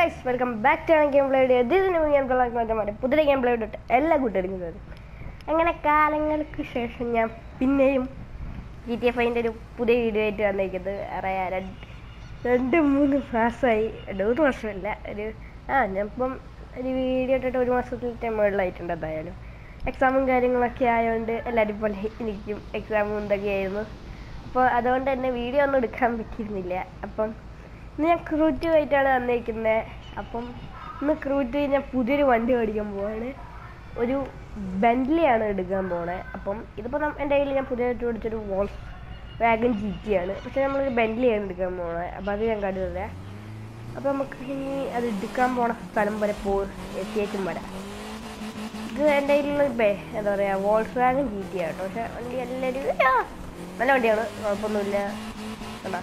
Guys welcome back to game play ഇതിന് game play മാറ്റം പുതിയ ഗെയിം പ്ലേ ഇട്ട് എല്ലാ കൂട്ടുകാർക്കും വരും അങ്ങനെ കാലങ്ങൾക്ക് ശേഷം ഞാൻ പിന്നെയും ജി ടി എഫ് ഐൻ്റെ ഒരു പുതിയ വീഡിയോ ആയിട്ട് വന്നിരിക്കുന്നത് അറിയാം രണ്ട് രണ്ട് മൂന്ന് മാസമായി രണ്ട് മൂന്ന് വർഷമല്ല ഒരു ആ ഞാൻ ഇപ്പം ഒരു വീഡിയോ ഇട്ടിട്ട് ഒരു മാസത്തിലത്തെ മുകളിലായിട്ടുണ്ട് എന്തായാലും എക്സാമും കാര്യങ്ങളൊക്കെ ആയതുകൊണ്ട് എല്ലാവരും പോലെ എനിക്കും എക്സാമും എന്തൊക്കെയായിരുന്നു അപ്പോൾ അതുകൊണ്ട് തന്നെ വീഡിയോ ഒന്നും എടുക്കാൻ പറ്റിയിരുന്നില്ല അപ്പം ഇന്ന് ഞാൻ ക്രൂറ്റ് ആയിട്ടാണ് വന്നിരിക്കുന്നത് അപ്പം ഇന്ന് ക്രൂറ്റ് ഞാൻ പുതിയൊരു വണ്ടി മേടിക്കാൻ പോവാണ് ഒരു ബെൻറ്റ്ലി ആണ് എടുക്കാൻ പോണേ അപ്പം ഇതിപ്പോൾ എൻ്റെ കയ്യിൽ ഞാൻ പുതിയതായിട്ട് മേടിച്ചൊരു വോൾസ് വാഗൺ ജി ടി ആണ് പക്ഷെ നമ്മളൊരു ബെൻറ്റ്ലി ആണ് എടുക്കാൻ പോണേ അപ്പോൾ അത് ഞാൻ കണ്ടില്ല അപ്പോൾ നമുക്ക് ഇനി അത് എടുക്കാൻ പോണ സ്ഥലം വരെ പോ എത്തിയേക്കും വരാം ഇത് എൻ്റെ കയ്യിലുള്ള ബേ എന്താ പറയുക വോൾസ് വാഗൺ ജി ടി ആട്ടോ പക്ഷെ വണ്ടി എല്ലാവരും ആ, നല്ല വണ്ടിയാണ് കുഴപ്പമൊന്നുമില്ല കണ്ടാ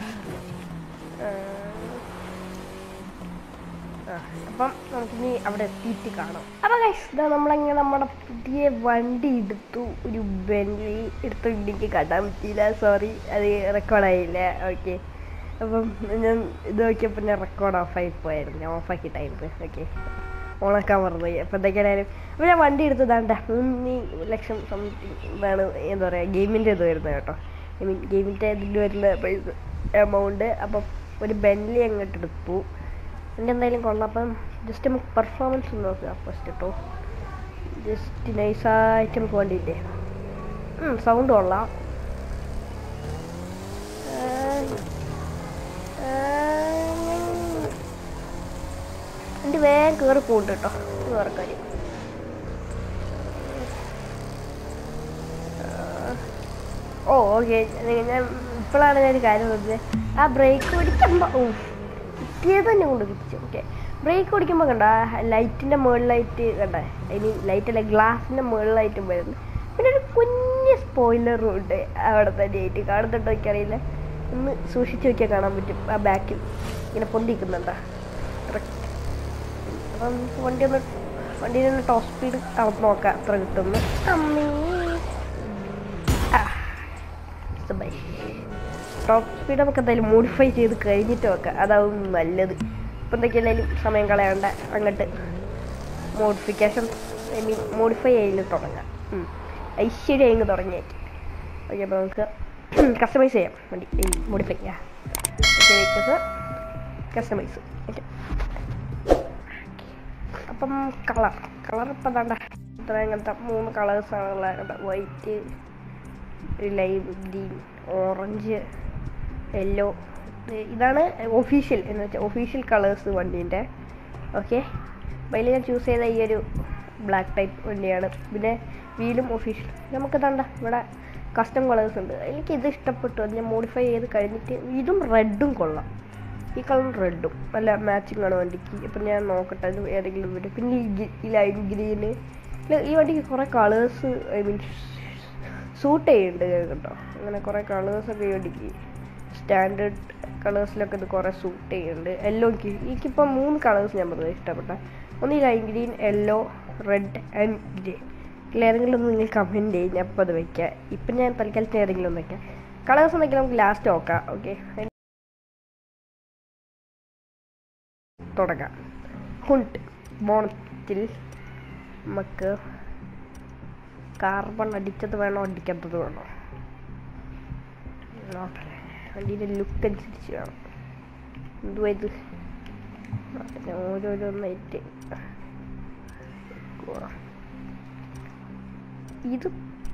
ആ, അപ്പം നമുക്കിനി അവിടെ എത്തിയിട്ട് കാണാം അപ്പം guys, ഇതാ നമ്മളങ്ങനെ നമ്മുടെ പുതിയ വണ്ടി എടുത്തു ഒരു ബെൻലി എടുത്തു എനിക്ക് കാണാൻ പറ്റിയില്ല സോറി അത് റെക്കോർഡായില്ല ഓക്കെ അപ്പം ഞാൻ ഇത് നോക്കിയപ്പോൾ ഞാൻ റെക്കോർഡ് ഓഫായി പോയായിരുന്നു ഞാൻ ഓഫാക്കി ടൈം ഓക്കെ ഓണാക്കാൻ മറന്നുപോയി അപ്പം എന്തൊക്കെയായാലും അപ്പോൾ ഞാൻ വണ്ടി എടുത്തതാണ്ട മൂന്ന് ലക്ഷം സംതിങ് ഇതാണ് എന്താ പറയുക ഗെയിമിൻ്റെ ഇത് വരുന്നത് കേട്ടോ ഐ മീൻ ഗെയിമിൻ്റെ ഇതിൽ വരുന്ന പൈസ എമൗണ്ട് അപ്പം ഒരു ബെൻലി അങ്ങോട്ട് എടുത്തു എൻ്റെ എന്തായാലും കൊള്ളാം അപ്പം ജസ്റ്റ് നമുക്ക് പെർഫോമൻസ് നോക്കുക ഫസ്റ്റ് കേട്ടോ ജസ്റ്റ് നൈസായിട്ട് നമുക്ക് വേണ്ടിയില്ലേ സൗണ്ട് കൊള്ളാം എൻ്റെ വേഗം കയറി പോകുന്നുണ്ട് കേട്ടോ ഇത് വേറെ കാര്യം ഓ ഓക്കെ ഞാൻ ഇപ്പോഴാണ് ഞാൻ ഒരു കാര്യം പറഞ്ഞത് ആ ബ്രേക്ക് പിടിക്കുമ്പോൾ ഓ കിട്ടിയത് തന്നെ കൊണ്ട് കിട്ടിച്ചു ഓക്കെ ബ്രേക്ക് പിടിക്കുമ്പോൾ കണ്ട ലൈറ്റിൻ്റെ മുകളിലായിട്ട് കണ്ട ഇനി ലൈറ്റ് അല്ല ഗ്ലാസിൻ്റെ മുകളിലായിട്ട് വരുന്നു പിന്നെ ഒരു കുഞ്ഞ് സ്പോയിലറും ഉണ്ട് അവിടെ തന്നെ ആയിട്ട് കാണുന്നുണ്ടോ എനിക്കറിയില്ല ഒന്ന് സൂക്ഷിച്ച് നോക്കിയാൽ കാണാൻ പറ്റും ആ ബാക്കിൽ ഇങ്ങനെ പൊന്തിക്കുന്നുണ്ടോ അപ്പം നമുക്ക് വണ്ടി ഒന്ന് വണ്ടിയിൽ ഒന്ന് ടോപ്പ് സ്പീഡ് നോക്കാം എത്ര കിട്ടുന്നു അമ്മേ ആ ബൈ ടോപ്പ് സ്പീഡ് നമുക്ക് എന്തായാലും മോഡിഫൈ ചെയ്ത് കഴിഞ്ഞിട്ട് വെക്കാം അതാവും നല്ലത് ഇപ്പം എന്തൊക്കെയായാലും സമയം കളയാണ്ട് അങ്ങോട്ട് മോഡിഫിക്കേഷൻ ഐ മീൻ മോഡിഫൈ ചെയ്ത് തുടങ്ങാം ഐശ്വര്യം അങ്ങ് തുടങ്ങിയേക്ക് ഓക്കെ അപ്പോൾ നമുക്ക് കസ്റ്റമൈസ് ചെയ്യാം വണ്ടി മോഡിഫൈ ചെയ്യാം ഓക്കെ വെക്കത് കസ്റ്റമൈസ് ഓക്കെ അപ്പം കളർ കളർ ഇപ്പം വേണ്ട ഇത്ര ഇങ്ങനത്തെ മൂന്ന് കളേഴ്സാണ് ഉള്ളത് white lime green orange yellow ഇതാണ് ഒഫീഷ്യൽ എന്ന് വെച്ചാൽ ഒഫീഷ്യൽ കളേഴ്സ് വണ്ടീൻ്റെ ഓക്കെ അതിൽ ഞാൻ ചൂസ് ചെയ്ത ഈ ഒരു ബ്ലാക്ക് ടൈപ്പ് വണ്ടിയാണ് പിന്നെ വീലും ഒഫീഷ്യൽ നമുക്ക് തണ്ട ഇവിടെ കസ്റ്റം കളേഴ്സ് ഉണ്ട് എനിക്ക് ഇത് ഇഷ്ടപ്പെട്ടു അത് ഞാൻ മോഡിഫൈ ചെയ്ത് കഴിഞ്ഞിട്ട് ഇതും റെഡും കൊള്ളാം ഈ കളറും റെഡും നല്ല മാച്ചിങ് ആണ് വണ്ടിക്ക് ഇപ്പം ഞാൻ നോക്കട്ടെ അത് ഏതെങ്കിലും വരും പിന്നെ ഈ ഗി- ഈ ലൈം ഗ്രീന് ഈ വണ്ടിക്ക് കുറേ കളേഴ്സ് ഐ മീൻ സൂട്ട് ചെയ്യുന്നുണ്ട് കേട്ടോ അങ്ങനെ കുറേ കളേഴ്സൊക്കെ ഈ വണ്ടിക്ക് സ്റ്റാൻഡേർഡ് കളേഴ്സിലൊക്കെ ഇത് കുറേ സൂട്ട് ചെയ്യുന്നുണ്ട് യെല്ലോ എനിക്ക് എനിക്കിപ്പോൾ മൂന്ന് കളേഴ്സ് ഞാൻ പറഞ്ഞത് ഇഷ്ടപ്പെട്ട ഒന്ന് ഈ lime green yellow red and grey ഇതിലേതെങ്കിലും ഒന്ന് നിങ്ങൾ കമൻറ്റ് ചെയ്യും ഞാൻ അപ്പോൾ അത് വയ്ക്കാം ഇപ്പം ഞാൻ തൽക്കാലത്തിന് ഏതെങ്കിലും ഒന്ന് വയ്ക്കാം കളേഴ്സ് എന്തെങ്കിലും നമുക്ക് ലാസ്റ്റ് നോക്കാം ഓക്കെ തുടങ്ങാം ഹുണ്ട് ബോണറ്റിൽ നമുക്ക് കാർബൺ അടിച്ചത് വേണോ അടിക്കാത്തത് വേണോ നോക്കട്ടെ വണ്ടീൻ്റെ ലുക്ക് അനുസരിച്ച് വേണം എന്തുവാ ഇത് നോക്കട്ടെ, ഓരോരോന്നായിട്ട് പോവാം. ഇത്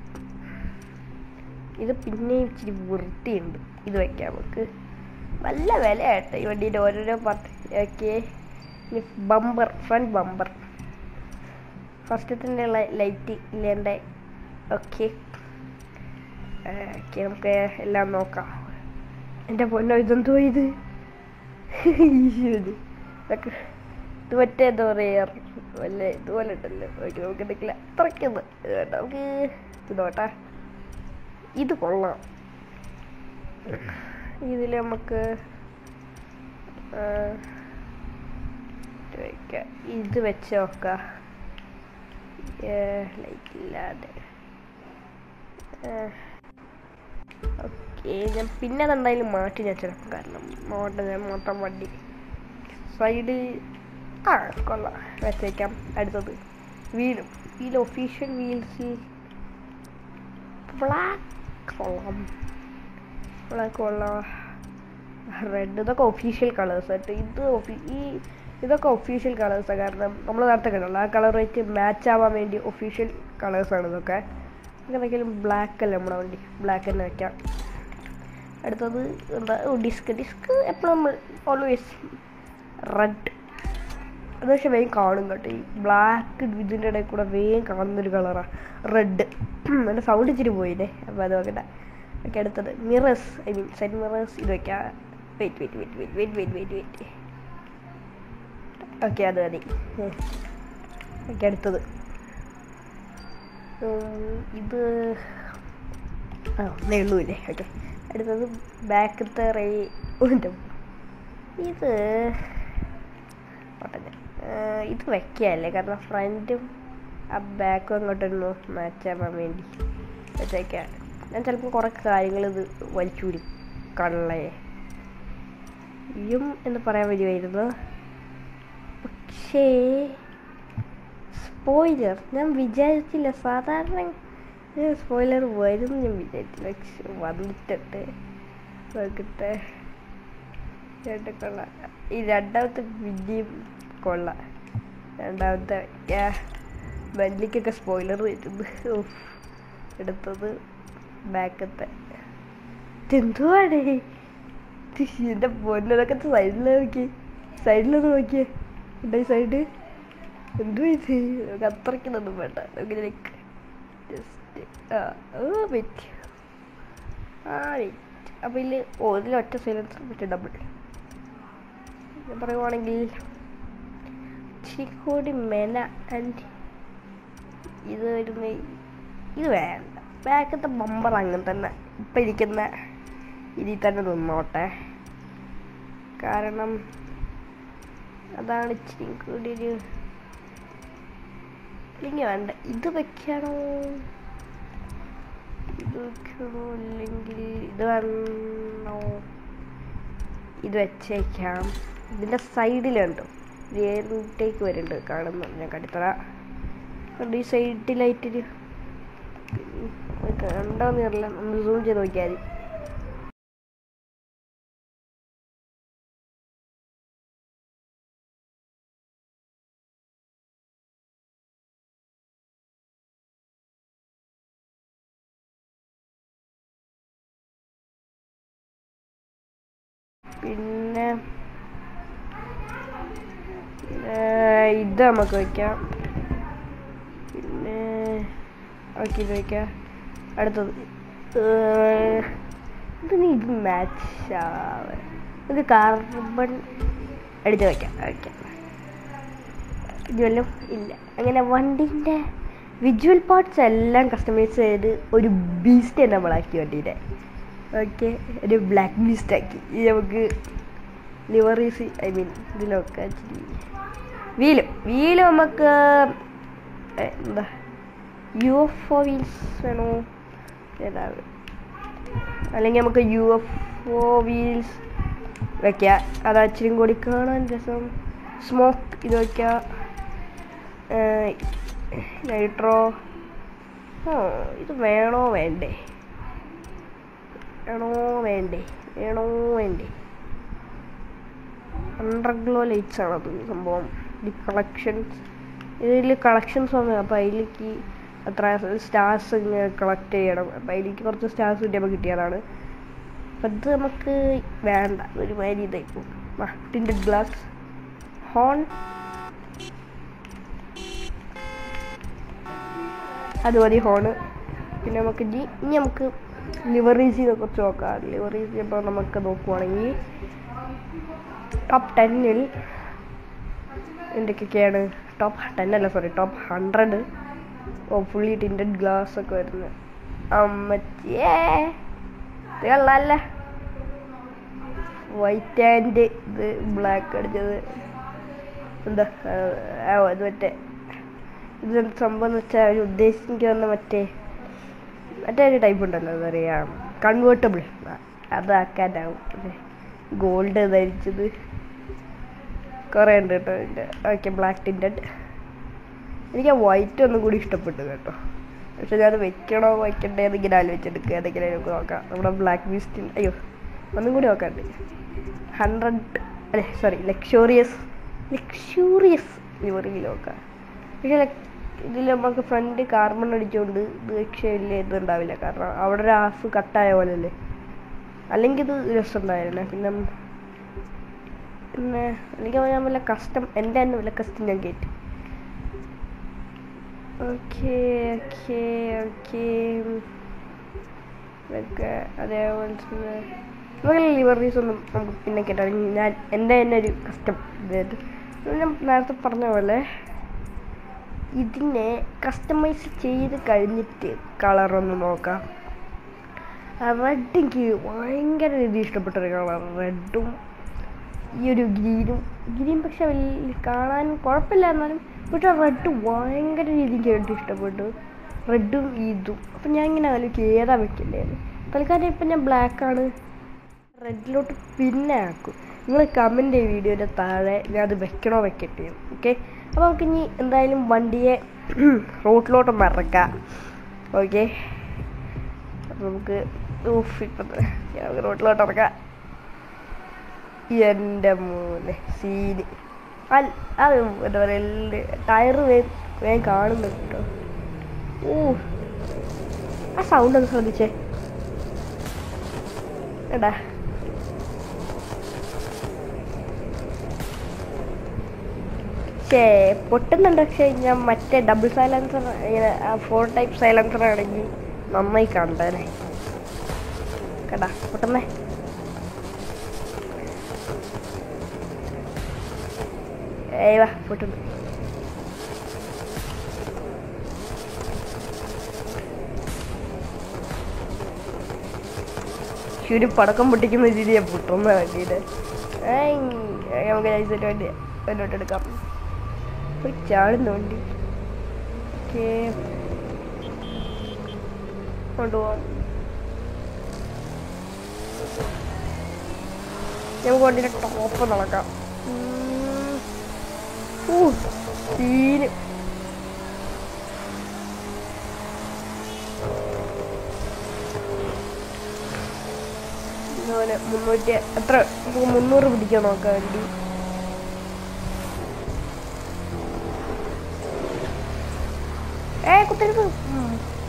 ഇത് പിന്നെയും ഇച്ചിരി വൃത്തിയുണ്ട് ഇത് വയ്ക്കാം നമുക്ക് നല്ല വിലയാട്ടെ ഈ വണ്ടീൻ്റെ ഓരോരോ part okay bumper front bumper ഫസ്റ്റത്തിൻ്റെ ലൈറ്റ് ഇല്ലേണ്ട ഓക്കെ ഓക്കെ നമുക്ക് എല്ലാം നോക്കാം എൻ്റെ പൊന്നോ ഇതെന്തോ ഇത് ഈശ്വര ഇതൊക്കെ ഇത് മറ്റേ എന്താ പറയുക വല്ല ഇതുപോലെ ഉണ്ടല്ലോ ഓക്കെ നമുക്ക് എന്തെങ്കിലും അത്രയ്ക്കൊന്ന് ഇത് വേണ്ട നമുക്ക് ഇത് നോട്ടാ ഇത് കൊള്ളാം ഇതിൽ നമുക്ക് ആ, ഇത് വെക്കാം ഇത് വെച്ച് നോക്കാം ലൈറ്റ് ഇല്ലാതെ ഓക്കെ ഞാൻ പിന്നെ അതെന്തായാലും മാറ്റി ഞാൻ ചിലപ്പോൾ കാരണം മോട്ട ഞാൻ മൊത്തം വണ്ടി സൈഡ് ആ കൊള്ളാം വെച്ചേക്കാം അടുത്തത് വീലും വീൽ ഒഫീഷ്യൽ വീൽസ് ബ്ലാക്ക് കൊള്ളാം ബ്ലാക്ക് കൊള്ളാം റെഡ് ഇതൊക്കെ ഒഫീഷ്യൽ കളേഴ്സ് ആയിട്ട് ഇത് ഒഫി- ഈ ഇതൊക്കെ ഒഫീഷ്യൽ കളേഴ്സാണ് കാരണം നമ്മൾ നേരത്തെ കണ്ടല്ലോ ആ കളർ വെച്ച് മാച്ച് ആവാൻ വേണ്ടി ഒഫീഷ്യൽ കളേഴ്സാണ് ഇതൊക്കെ ഇങ്ങനെയെങ്കിലും ബ്ലാക്ക് അല്ലേ നമ്മുടെ വണ്ടി ബ്ലാക്ക് തന്നെ വെക്കാം അടുത്തത് എന്താ ഡിസ്ക് ഡിസ്ക് എപ്പോഴും നമ്മൾ ഓൾവേസ് റെഡ് അത് പക്ഷെ വേഗം കാണും കേട്ടോ ഈ ബ്ലാക്ക് ഇതിൻ്റെ ഇടയിൽ കൂടെ വേഗം കാണുന്നൊരു കളറാണ് റെഡ് എൻ്റെ സൗണ്ട് ഇച്ചിരി പോയില്ലേ അപ്പോൾ അത് നോക്കട്ടെ ഓക്കെ അടുത്തത് mirrors I mean side mirrors ഇത് വയ്ക്കാം wait wait wait wait wait wait wait wait okay അത് മതി ഓക്കെ അടുത്തത് ഉം, ഇത് ആ ഒന്നേ ഉള്ളൂ ഇല്ലേ ഓക്കെ അടുത്തത് ബാക്കത്തെ റേ ഉണ്ട് ഇത് ഓട്ടെ ഇത് വെക്കുകയല്ലേ കാരണം ഫ്രണ്ടും ആ ബാക്കും അങ്ങോട്ടൊന്ന് മാച്ച് ആവാൻ വേണ്ടി വെച്ചേക്കാം ഞാൻ ചിലപ്പോൾ കുറേ കാര്യങ്ങൾ ഇത് വലിച്ചൂടി കള്ളേ യും എന്ന് പറയാൻ വരുമായിരുന്നു പക്ഷേ സ്പോയിലർ ഞാൻ വിചാരിച്ചില്ല സാധാരണ സ്പോയിലർ വരും ഞാൻ വിചാരിച്ചില്ല പക്ഷെ വന്നിട്ടുണ്ട് നോക്കട്ടെ രണ്ട് കൊള്ളാം ഈ രണ്ടാമത്തെ വിജയം കൊള്ളാം രണ്ടാമത്തെ ബെല്ലിക്കൊക്കെ സ്പോയിലർ വരുന്നു ഉഫ്. എടുത്തത് ബാക്കത്തെ ഇതെന്തുവാടേ എൻ്റെ പൊന്നതൊക്കെ സൈഡിൽ നോക്കി സൈഡിലൊന്ന് നോക്കിയേ എൻ്റെ സൈഡ് എന്തുവാ ഇത് നമുക്ക് അത്രയ്ക്കൊന്നും വേണ്ട നമുക്ക് ലൈക്ക് ജസ്റ്റ് ആ ഓ വെയിറ്റ് ആ വെയിറ്റ് അപ്പോൾ ഇതിൽ ഓ ഇതിൽ ഒറ്റ സൈലൻസർ മറ്റേ ഡബിൾ ഞാൻ പറയുവാണെങ്കിൽ ഇച്ചിരി മെന ആൻഡ് ഇത് വരുന്ന ഇത് വേണ്ട ബാക്കത്തെ ബമ്പർ അങ്ങനെ തന്നെ ഇപ്പം ഇരിക്കുന്ന ഇതിൽ തന്നെ നിന്നോട്ടെ കാരണം അതാണ് ഇച്ചിരി കൂടി ഒരു ഇല്ലെങ്കിൽ വേണ്ട ഇത് വെക്കണോ ഇത് വെക്കണോ അല്ലെങ്കിൽ ഇത് വേണോ ഇത് വെച്ചേക്കാം ഇതിൻ്റെ സൈഡിലുണ്ട് ഏറിട്ടേക്ക് വരുന്നുണ്ട് കാണുന്നു ഞാൻ കടിത്തറ കണ്ട് ഈ സൈഡിലായിട്ടൊരു കണ്ടോന്ന് അറിയില്ല നമ്മൾ സൂം ചെയ്ത് നോക്കിയാൽ മതി പിന്നെ പിന്നെ ഇത് നമുക്ക് വയ്ക്കാം പിന്നെ ഓക്കെ ഇത് വയ്ക്കാം അടുത്തത് ഏർ, ഇതിന് ഇത് മാച്ച് ആവാൻ ഇത് കാർബൺ അടിച്ച് വയ്ക്കാം വയ്ക്കാം ഇതുവല്ലോ ഇല്ല അങ്ങനെ വണ്ടിൻ്റെ വിജ്വൽ പാർട്സ് എല്ലാം കസ്റ്റമൈസ് ചെയ്ത് ഒരു ബീസ്റ്റ് നമ്മളാക്കി വണ്ടീൻ്റെ ഓക്കെ ഒരു ബ്ലാക്ക് ബീസ്റ്റ് ആക്കി ഇത് നമുക്ക് ലിവറീസ് ഐ മീൻ ഇതിലൊക്കെ വീലും വീല് നമുക്ക് ഏ, എന്താ യു എഫ് ഒ വീൽസ് വേണോ ഏതാണ് അല്ലെങ്കിൽ നമുക്ക് യു എഫ് ഒ വീൽസ് വെക്കാം അത് അച്ചിരി കൂടി കാണാൻ രസം സ്മോക്ക് ഇത് വെക്കാം നൈട്രോ ആ ഇത് വേണോ വേണ്ടേ വേണോ വേണ്ടേ വേണോ വേണ്ടേ അണ്ടർഗ്ലോ ലൈറ്റ്സ് ആണത് സംഭവം ഈ കളക്ഷൻസ് ഇതിൽ കളക്ഷൻസ് വന്നു അപ്പോൾ അതിലേക്ക് എത്ര സ്റ്റാർസ് ഇങ്ങനെ കളക്ട് ചെയ്യണം അപ്പോൾ അതിലേക്ക് കുറച്ച് സ്റ്റാർസ് കിട്ടിയപ്പോൾ കിട്ടിയതാണ് അപ്പം ഇത് നമുക്ക് വേണ്ട ഒരു മാതിരി ഇതായി പോകും ടിൻറ്റഡ് ഗ്ലാസ് ഹോൺ അത് മതി ഹോണ് പിന്നെ നമുക്ക് ഇനി ഇനി നമുക്ക് ലിവറീസിനെ കുറിച്ച് നോക്കാം ലിവറീസി ഇപ്പോൾ നമുക്ക് നോക്കുവാണെങ്കിൽ ടോപ്പ് ടെന്നിൽ എന്തൊക്കെയൊക്കെയാണ് ടോപ്പ് ടെൻ അല്ല സോറി ടോപ്പ് ഹൺഡ്രഡ് ഓ ഫുള്ളി ടിൻറ്റഡ് ഗ്ലാസ് ഒക്കെ വരുന്നത് അമ്മച്ചേ ഇത് കള്ളല്ല വൈറ്റ് ആൻഡ് ഇത് ബ്ലാക്ക് അടിച്ചത് എന്താ ആ അത് മറ്റേ ഇത് സംഭവം എന്ന് വെച്ചാൽ അവർ ഉദ്ദേശിക്കുന്ന മറ്റേ മറ്റേ ഒരു ടൈപ്പ് ഉണ്ടല്ലോ എന്താ പറയുക കൺവേർട്ടബിൾ അതാക്കാനാവും ഗോൾഡ് ധരിച്ചത് കുറേ ഉണ്ട് കേട്ടോ ഇതിൻ്റെ ഓക്കെ ബ്ലാക്ക് ടിൻറ്റഡ് എനിക്ക് ആ വൈറ്റ് ഒന്നും കൂടി ഇഷ്ടപ്പെട്ടു കേട്ടോ പക്ഷെ ഞാൻ വെക്കണോ വയ്ക്കണ്ടേ എന്നിങ്ങനെ ആലോചിച്ചെടുക്കുക ഏതെങ്കിലും നമുക്ക് നോക്കാം നമ്മുടെ ബ്ലാക്ക് ബീസ്റ്റിൻ അയ്യോ ഒന്നും കൂടി നോക്കാണ്ട് ഹൺഡ്രഡ് അല്ലെ സോറി ലക്ഷോറിയസ് ലക്ഷൂറിയസ് ലിവറിൽ നോക്കാം പക്ഷേ ഇതിൽ നമുക്ക് ഫ്രണ്ട് കാർബൺ അടിച്ചുകൊണ്ട് ഇത് പക്ഷേ വലിയ ഇതുണ്ടാവില്ല കാരണം അവിടെ ഒരു ഹാഫ് കട്ടായ പോലെ അല്ലേ അല്ലെങ്കിൽ ഇത് രസമുണ്ടായിരുന്നു പിന്നെ പിന്നെ എനിക്ക് ഞാൻ വല്ല കസ്റ്റം എൻ്റെ തന്നെ വല്ല കസ്റ്റം ഞാൻ കയറ്റി ഓക്കെ ഓക്കെ ഓക്കെ ഇതൊക്കെ അതേപോലെ തന്നെ ഇവരെ ലിവറീസ് ഒന്നും നമുക്ക് പിന്നെ കേട്ടോ ഞാൻ എൻ്റെ തന്നെ ഒരു കസ്റ്റം ഇതായിട്ട് ഞാൻ നേരത്തെ പറഞ്ഞ പോലെ ഇതിനെ കസ്റ്റമൈസ് ചെയ്ത് കഴിഞ്ഞിട്ട് കളറൊന്ന് നോക്കാം റെഡ് എനിക്ക് ഭയങ്കര രീതി ഇഷ്ടപ്പെട്ട ഒരു കളർ റെഡും ഈ ഒരു ഗ്രീനും ഗ്രീൻ പക്ഷെ വലിയ കാണാൻ കുഴപ്പമില്ല എന്നാലും പക്ഷെ റെഡ് ഭയങ്കര രീതിക്ക് എനിക്ക് ഇഷ്ടപ്പെട്ടു റെഡും ഇതും അപ്പം ഞാൻ ഇങ്ങനെ ആലോചിക്കും ഏതാ വെക്കണ്ടേന്ന് തൽക്കാലം ഇപ്പം ഞാൻ ബ്ലാക്കാണ് റെഡിലോട്ട് പിന്നെ ആക്കും നിങ്ങൾ കമൻറ്റ് ചെയ്യും വീഡിയോൻ്റെ താഴെ ഞാൻ അത് വെക്കണോ വെക്കട്ടെ ഓക്കെ അപ്പോൾ നമുക്ക് ഇനി എന്തായാലും വണ്ടിയെ റോട്ടിലോട്ട് മറക്കാം ഓക്കെ അപ്പോൾ നമുക്ക് ഊഫ് ഇപ്പം നമുക്ക് റോട്ടിലോട്ട് ഇറക്കാം എൻ്റെ മോനെ സീന് അൽ അത് എന്താ പറയുക ടയർ വേഗം കാണുന്നുണ്ട് കേട്ടോ ഓ ആ സൗണ്ട് ഒന്ന് ശ്രദ്ധിച്ചേ എടാ പക്ഷേ പൊട്ടുന്നുണ്ട് പക്ഷേ ഞാൻ മറ്റേ ഡബിൾ സൈലൻസർ ഇങ്ങനെ ഫോർ ടൈപ്പ് സൈലൻസർ ആണെങ്കിൽ നന്നായി കണ്ടേനെ കേട്ടാ പൊട്ടുന്നേ ഏയ് വാ പൊട്ടുന്നു ഒരു പടക്കം പൊട്ടിക്കുന്ന രീതിയാ പൊട്ടുന്ന വണ്ടിയുടെ ഏയ് നമുക്ക് നൈസായിട്ട് വണ്ടി മുന്നോട്ട് എടുക്കാം പോയി ചാടുന്ന വണ്ടി ഓക്കെ കൊണ്ടുപോവാം നമുക്ക് വണ്ടിയുടെ ടോപ്പ് നടക്കാം ഉം. ഊ, സീന് ഇതുപോലെ മുന്നൂറ്റി എത്ര നമുക്ക് മുന്നൂറ് പിടിക്കാൻ നോക്കാം വണ്ടി ഏ കുത്തരുത് ഉം.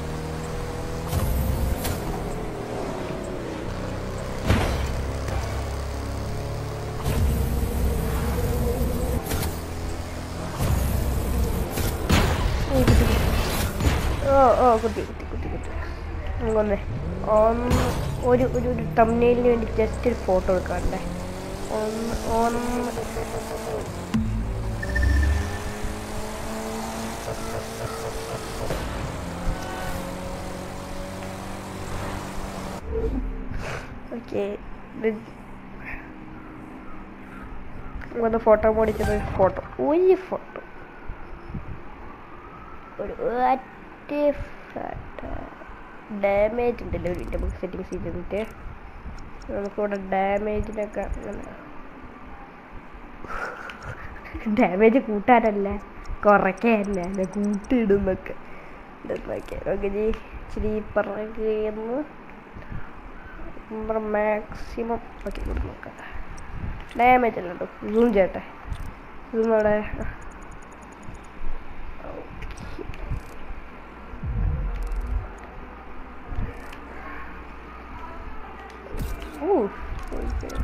ഓ, കുത്തി, കുത്തി. ഓ ഓ കുത്തി കുത്തി കുത്തി കുത്തി നമുക്കൊന്നേ ഒന്ന് ഒരു ഒരു ഒരു തമ്മിലിന് വേണ്ടി ജസ്റ്റ് ഒരു ഫോട്ടോ എടുക്കാണ്ടേ ഒന്ന് ഒന്ന് ഓക്കെ ഒന്ന് ഫോട്ടോ മോടിച്ചത് ഫോട്ടോ ഒരു ഫോട്ടോ ഒരു ഒറ്റ ഫോട്ടോ ഡാമേജ് ഉണ്ടല്ലോ ഒരു നമുക്ക് സെറ്റിങ്സ് ചെയ്തിട്ട് നമുക്കിവിടെ ഡാമേജിനൊക്കെ അങ്ങനെ ഡാമേജ് കൂട്ടാനല്ല കുറയ്ക്കാനല്ല കൂട്ടിയിടുന്നൊക്കെ ഇതൊക്കെ നമുക്ക് ഇനി ഇച്ചിരി പറയുന്നു മാക്സിമം ഓക്കെ ഇവിടെ നോക്കാം ഡാമേജ് അല്ല കേട്ടോ സൂം ചെയ്യട്ടെ സൂം അവിടെ Ooh, okay.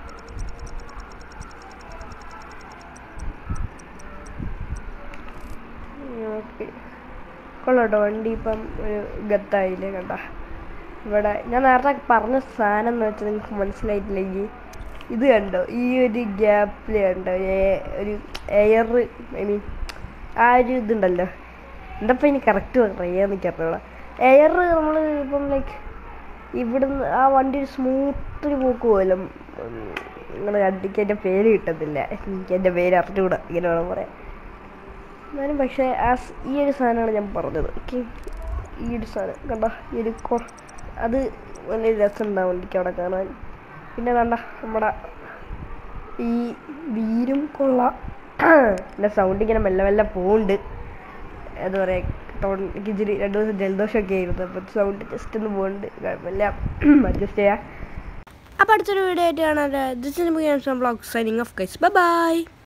ഓക്കെ കൊള്ളാട്ടോ വണ്ടി ഇപ്പം ഒരു ഗത്തായില്ലേ കണ്ട ഇവിടെ ഞാൻ നേരത്തെ പറഞ്ഞ സാധനം എന്ന് വെച്ചാൽ നിങ്ങൾക്ക് മനസ്സിലായിട്ടില്ലെങ്കിൽ ഇത് കണ്ടോ ഈ ഒരു ഗ്യാപ്പിൽ കണ്ടോ ഏ- ഒരു എയർ ഐ മീൻ ആ ഒരു ഇതുണ്ടല്ലോ എന്തപ്പം ഇനി കറക്റ്റ് പറയാന്ന് എനിക്കറിയില്ല എയർ നമ്മൾ ഇപ്പം ലൈക്ക് ഇവിടുന്ന് ആ വണ്ടി ഒരു സ്മൂത്തിൽ പോക്ക് പോലും നിങ്ങളുടെ വണ്ടിക്ക് എൻ്റെ പേര് കിട്ടത്തില്ല എനിക്ക് എൻ്റെ പേര് അറിഞ്ഞുകൂടാ ഇങ്ങനെ വേണം പറയാൻ എന്നാലും പക്ഷേ ആ സ് ഈ ഒരു സാധനമാണ് ഞാൻ പറഞ്ഞത് ഓക്കെ ഈ ഒരു സാധനം കണ്ട ഈ ഒരു കൊ അത് വലിയ രസം ഉണ്ടാവും വണ്ടിക്ക് അവിടെ കാണാൻ പിന്നെ കണ്ട നമ്മുടെ ഈ വീരും കൊള്ളാം എൻ്റെ സൗണ്ട് ഇങ്ങനെ മെല്ലെ മെല്ലെ പോകുന്നുണ്ട് എന്താ പറയുക തൊണ്ടയ്ക്ക് ഇച്ചിരി രണ്ട് ദിവസം ജലദോഷമൊക്കെ ആയിരുന്നു അപ്പം സൗണ്ട് ജസ്റ്റ് ഒന്ന് പോകുന്നുണ്ട് കുഴപ്പമില്ല അഡ്ജസ്റ്റ് ചെയ്യാം അപ്പോൾ അടുത്തൊരു വീഡിയോ ആയിട്ട് കാണാം this blog signing off guys by